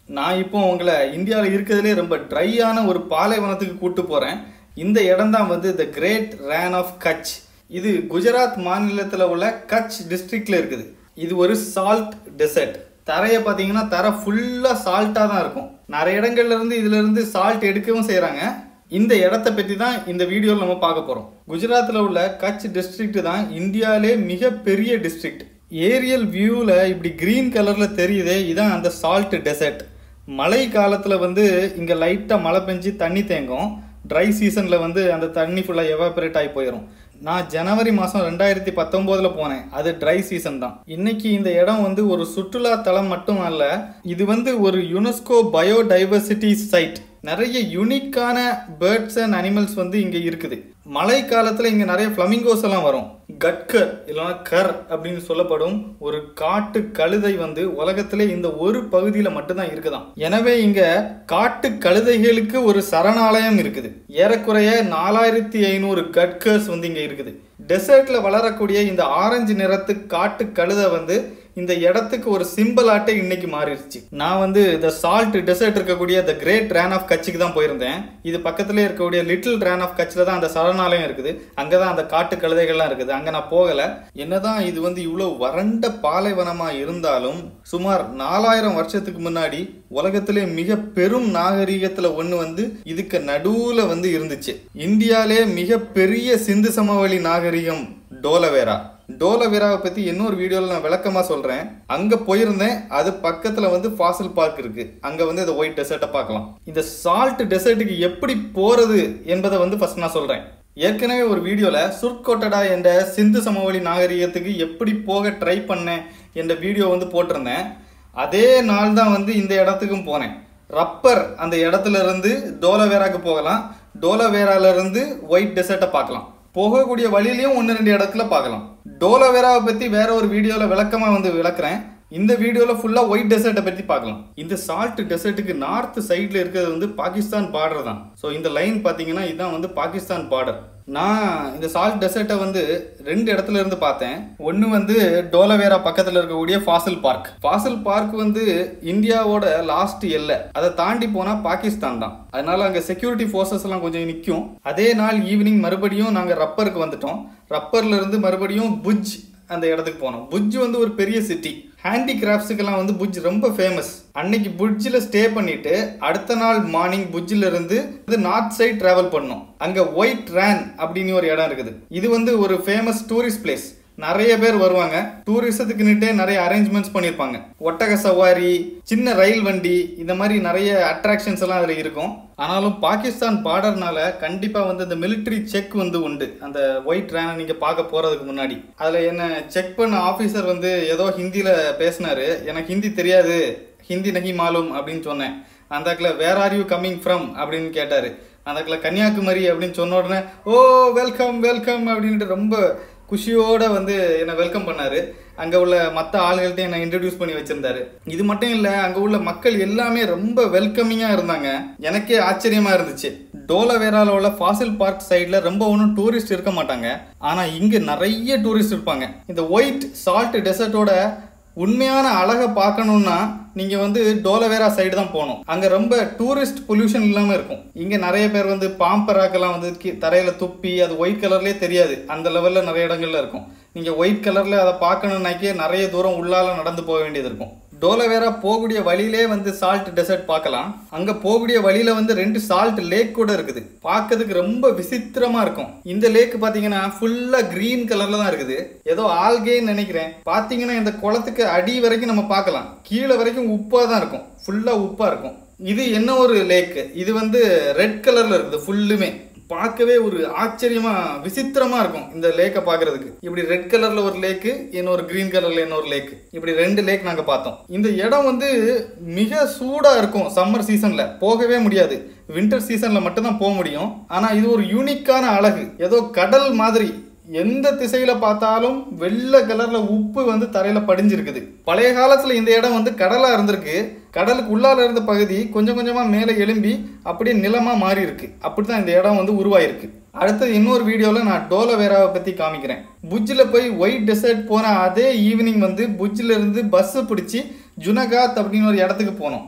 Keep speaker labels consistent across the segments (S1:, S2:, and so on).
S1: நான் இப்போ உங்களை இந்தியாவில் இருக்கிறதுலே ரொம்ப ட்ரையான ஒரு பாலைவனத்துக்கு கூட்டு போகிறேன் இந்த இடம் தான் வந்து the great Rann of Kutch இது குஜராத் மாநிலத்தில் உள்ள கட்ச் டிஸ்ட்ரிக்ட்ல இருக்குது இது ஒரு சால்ட் டெசர்ட் தரையை பார்த்தீங்கன்னா தரை ஃபுல்லாக சால்ட்டாக தான் இருக்கும் நிறைய இடங்கள்ல இருந்து இதுல இருந்து சால்ட் எடுக்கவும் செய்கிறாங்க இந்த இடத்த பற்றி தான் இந்த வீடியோவில் நம்ம பார்க்க போகிறோம் குஜராத்தில் உள்ள கட்ச் டிஸ்ட்ரிக்ட் தான் இந்தியாவிலே மிகப்பெரிய டிஸ்ட்ரிக்ட் ஏரியல் வியூவில் இப்படி க்ரீன் கலரில் தெரியுதே இதான் அந்த சால்ட் டெசர்ட் மழை காலத்தில் வந்து இங்கே லைட்டாக மழை பெஞ்சு தண்ணி தேங்கும் ட்ரை சீசனில் வந்து அந்த தண்ணி ஃபுல்லாக எவாபரேட் ஆகி போயிடும் நான் ஜனவரி மாதம் ரெண்டாயிரத்தி பத்தொம்போதில் போனேன் அது ட்ரை சீசன் தான் இன்னைக்கு இந்த இடம் வந்து ஒரு சுற்றுலா தலம் மட்டும் அல்ல இது வந்து ஒரு யுனெஸ்கோ பயோடைவர்சிட்டி சைட் நிறைய யூனிக்கான பேர்ட்ஸ் அண்ட் அனிமல்ஸ் வந்து இங்கே இருக்குது மழை காலத்தில் இங்கே நிறைய ஃப்ளமிங்கோஸ் எல்லாம் வரும் கட்கர் இல்லைன்னா கர் அப்படின்னு சொல்லப்படும் ஒரு காட்டு கழுதை வந்து உலகத்திலே இந்த ஒரு பகுதியில் மட்டும்தான் இருக்குதாம் எனவே இங்க காட்டு கழுதைகளுக்கு ஒரு சரணாலயம் இருக்குது ஏறக்குறைய நாலாயிரத்தி ஐநூறு கட்கர்ஸ் வந்து இங்க இருக்குது டெசர்ட்ல வளரக்கூடிய இந்த ஆரஞ்சு நிறத்து காட்டு கழுதை வந்து இந்த இடத்துக்கு ஒரு சிம்பிள் ஆட்டை இன்னைக்கு மாறிடுச்சு நான் வந்து இந்த சால்ட் டெசர்ட் இருக்கக்கூடிய த கிரேட் ரேன் ஆஃப் கட்சிக்கு தான் போயிருந்தேன் இது பக்கத்துல இருக்கக்கூடிய லிட்டில் ரேன் ஆஃப் கட்சில தான் அந்த சரணாலயம் இருக்குது அங்கதான் அந்த காட்டு கழுதைகள்லாம் இருக்குது அங்க நான் போகல என்னதான் இது வந்து இவ்வளவு வறண்ட பாலைவனமா இருந்தாலும் சுமார் நாலாயிரம் வருஷத்துக்கு முன்னாடி உலகத்திலே மிக பெரும் நாகரிகத்துல ஒண்ணு வந்து இதுக்கு நடுவுல வந்து இருந்துச்சு இந்தியாலே மிக பெரிய சிந்து சமவெளி நாகரிகம் டோலவேரா டோலவேராவை பத்தி இன்னொரு வீடியோல நான் விளக்கமா சொல்றேன் அங்க போயிருந்தேன் அது பக்கத்துல வந்து ஃபாசில் பார்க் இருக்கு அங்க வந்து இந்த ஒயிட் டெசர்ட்டை பார்க்கலாம் இந்த சால்ட் டெசர்ட்டுக்கு எப்படி போறது என்பதை வந்து ஃபர்ஸ்ட் நான் சொல்றேன் ஏற்கனவே ஒரு வீடியோல சுர்கோட்டடா என்ற சிந்து சமவெளி நாகரிகத்துக்கு எப்படி போக ட்ரை பண்ணேன் என்ற வீடியோ வந்து போட்டிருந்தேன் அதே நாள் தான் வந்து இந்த இடத்துக்கும் போனேன் ரப்பர் அந்த இடத்துல இருந்து டோலவேராக்கு போகலாம் டோலவேரால இருந்து ஒயிட் டெசர்ட்டை பார்க்கலாம் போகக்கூடிய வழியிலையும் ஒன்று ரெண்டு இடத்துல பார்க்கலாம் டோலவேராவை பற்றி வேற ஒரு வீடியோவில் விளக்கமாக வந்து விளக்குறேன் இந்த வீடியோவில் ஃபுல்லாக ஒயிட் டெசர்ட்டை பற்றி பார்க்கலாம் இந்த சால்ட் டெசர்ட்டுக்கு நார்த் சைடில் இருக்கிறது வந்து பாகிஸ்தான் பார்டர் தான் ஸோ இந்த லைன் பார்த்தீங்கன்னா இதுதான் வந்து பாகிஸ்தான் பார்டர் நான் இந்த சால்ட் டெசர்ட்டை வந்து ரெண்டு இடத்துல இருந்து பார்த்தேன் ஒன்று வந்து டோலவேரா பக்கத்தில் இருக்கக்கூடிய ஃபாசில் பார்க் ஃபாசில் பார்க் வந்து இந்தியாவோட லாஸ்ட் எல்லை அதை தாண்டி போனால் பாகிஸ்தான் தான் அதனால அங்கே செக்யூரிட்டி ஃபோர்ஸஸ் எல்லாம் கொஞ்சம் நிற்கும் அதே நாள் ஈவினிங் மறுபடியும் நாங்கள் ரப்பருக்கு வந்துட்டோம் ரப்பர்ல இருந்து மறுபடியும் புஜ் அந்த இடத்துக்கு போனோம் புஜ் வந்து ஒரு பெரிய சிட்டி ஹேண்டிகிராஃப்ட்ஸுக்கெல்லாம் வந்து புஜ் ரொம்ப ஃபேமஸ் அன்னைக்கு புட்ஜில் ஸ்டே பண்ணிட்டு அடுத்த நாள் மார்னிங் புட்ஜில் இருந்து இது நார்த் சைட் டிராவல் பண்ணோம் அங்கே ஒயிட் ரேன் அப்படின்னு ஒரு இடம் இருக்குது இது வந்து ஒரு ஃபேமஸ் டூரிஸ்ட் பிளேஸ் நிறைய பேர் வருவாங்க டூரிசத்துக்குன்னுட்டே நிறைய அரேஞ்ச்மெண்ட்ஸ் பண்ணியிருப்பாங்க ஒட்டக சவாரி சின்ன ரயில் வண்டி இந்த மாதிரி நிறைய அட்ராக்ஷன்ஸ் எல்லாம் அதில் இருக்கும் ஆனாலும் பாகிஸ்தான் பார்டர்னால கண்டிப்பாக வந்து இந்த மிலிட்ரி செக் வந்து உண்டு அந்த ஒயிட் ரேனை நீங்கள் பார்க்க போகிறதுக்கு முன்னாடி அதில் என்ன செக் பண்ண ஆஃபீஸர் வந்து ஏதோ ஹிந்தியில் பேசினாரு எனக்கு ஹிந்தி தெரியாது ஹிந்தி நகி மாலும் அப்படின்னு சொன்னேன் அந்த where are you coming from அப்படின்னு கேட்டார் அந்த கன்னியாகுமரி அப்படின்னு சொன்ன உடனே ஓ வெல்கம் வெல்கம் அப்படின்ட்டு ரொம்ப குஷியோட வந்து என்னை வெல்கம் பண்ணாரு அங்கே உள்ள மற்ற ஆளுகள்கிட்ட என்னை இன்ட்ரடியூஸ் பண்ணி வச்சிருந்தாரு இது மட்டும் இல்லை அங்கே உள்ள மக்கள் எல்லாமே ரொம்ப வெல்கமிங்காக இருந்தாங்க எனக்கே ஆச்சரியமா இருந்துச்சு டோலவேரால உள்ள ஃபாசில் பார்க் சைடில் ரொம்ப ஒன்றும் டூரிஸ்ட் இருக்க மாட்டாங்க ஆனால் இங்கே நிறைய டூரிஸ்ட் இருப்பாங்க இந்த ஒயிட் சால்ட் டெசர்ட்டோட உண்மையான அழகை பார்க்கணும்னா நீங்கள் வந்து டோலவேரா சைடு தான் போகணும் அங்கே ரொம்ப டூரிஸ்ட் பொல்யூஷன் இல்லாமல் இருக்கும் இங்கே நிறைய பேர் வந்து பாம்பராக்கெல்லாம் வந்து கீ- தரையில துப்பி அது ஒயிட் கலர்லேயே தெரியாது அந்த லெவலில் நிறைய இடங்கள்ல இருக்கும் நீங்கள் ஒயிட் கலரில் அதை பார்க்கணுன்னாக்கே நிறைய தூரம் உள்ளால நடந்து போக வேண்டியது இருக்கும் டோலவேரா போகக்கூடிய வழியிலே வந்து சால்ட் டெசர்ட் பார்க்கலாம் அங்க போகக்கூடிய வழியில வந்து ரெண்டு சால்ட் லேக் கூட இருக்குது பார்க்கிறதுக்கு ரொம்ப விசித்திரமா இருக்கும் இந்த லேக் பாத்தீங்கன்னா ஃபுல்லா கிரீன் கலர்ல தான் இருக்குது ஏதோ ஆல்கேன்னு நினைக்கிறேன் பாத்தீங்கன்னா இந்த குளத்துக்கு அடி வரைக்கும் நம்ம பார்க்கலாம் கீழே வரைக்கும் உப்பா தான் இருக்கும் ஃபுல்லா உப்பா இருக்கும் இது என்ன ஒரு லேக் இது வந்து ரெட் கலர்ல இருக்குது ஃபுல்லுமே பார்க்கவே ஒரு ஆச்சரியமா விசித்திரமா இருக்கும் இந்த லேக்கை பார்க்கிறதுக்கு இப்படி ரெட் கலர்ல ஒரு லேக்கு இன்னொரு கிரீன் கலர்ல இன்னொரு லேக் இப்படி ரெண்டு லேக் நாங்க பார்த்தோம் இந்த இடம் வந்து மிக சூடா இருக்கும் சம்மர் சீசன்ல போகவே முடியாது வின்டர் சீசன்ல மட்டும்தான் போக முடியும் ஆனா இது ஒரு யூனிக்கான அழகு ஏதோ கடல் மாதிரி எந்த திசையில பார்த்தாலும் வெள்ளை கலர்ல உப்பு வந்து தரையில படிஞ்சிருக்குது பழைய காலத்துல இந்த இடம் வந்து கடலா இருந்திருக்கு கடலுக்கு உள்ளால இருந்த பகுதி கொஞ்சம் கொஞ்சமா மேலே எழும்பி அப்படியே நிலமா மாறி இருக்கு அப்படிதான் இந்த இடம் வந்து உருவாயிருக்கு அடுத்தது இன்னொரு வீடியோவில் நான் டோலவேராவை பற்றி காமிக்கிறேன் புஜ்ஜில் போய் ஒயிட் டெசர்ட் போன அதே ஈவினிங் வந்து புஜ்ஜில் இருந்து பஸ்ஸு பிடிச்சி ஜுனகாத் அப்படின்னு ஒரு இடத்துக்கு போனோம்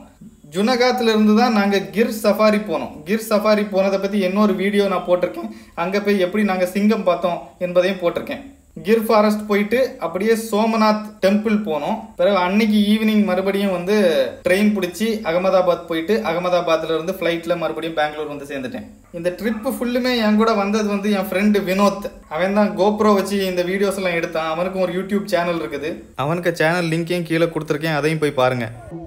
S1: ஜுனகாத்ல இருந்து தான் நாங்கள் கிர் சஃபாரி போனோம் கிர் சஃபாரி போனதை பற்றி இன்னொரு வீடியோ நான் போட்டிருக்கேன் அங்கே போய் எப்படி நாங்கள் சிங்கம் பார்த்தோம் என்பதையும் போட்டிருக்கேன் கிர் ஃபாரஸ்ட் போயிட்டு அப்படியே சோமநாத் டெம்பிள் போனோம் பிறகு அன்னைக்கு ஈவினிங் மறுபடியும் வந்து ட்ரெயின் பிடிச்சி அகமதாபாத் போயிட்டு அகமதாபாத்ல இருந்து ஃப்ளைட்ல மறுபடியும் பெங்களூர் வந்து சேர்ந்துட்டேன் இந்த ட்ரிப் ஃபுல்லுமே என் கூட வந்தது வந்து என் ஃப்ரெண்டு வினோத் அவன் தான் கோப்ரோ வச்சு இந்த வீடியோஸ் எல்லாம் எடுத்தான் அவனுக்கும் ஒரு யூடியூப் சேனல் இருக்குது அவனுக்கு சேனல் லிங்கையும் கீழே கொடுத்துருக்கேன் அதையும் போய் பாருங்க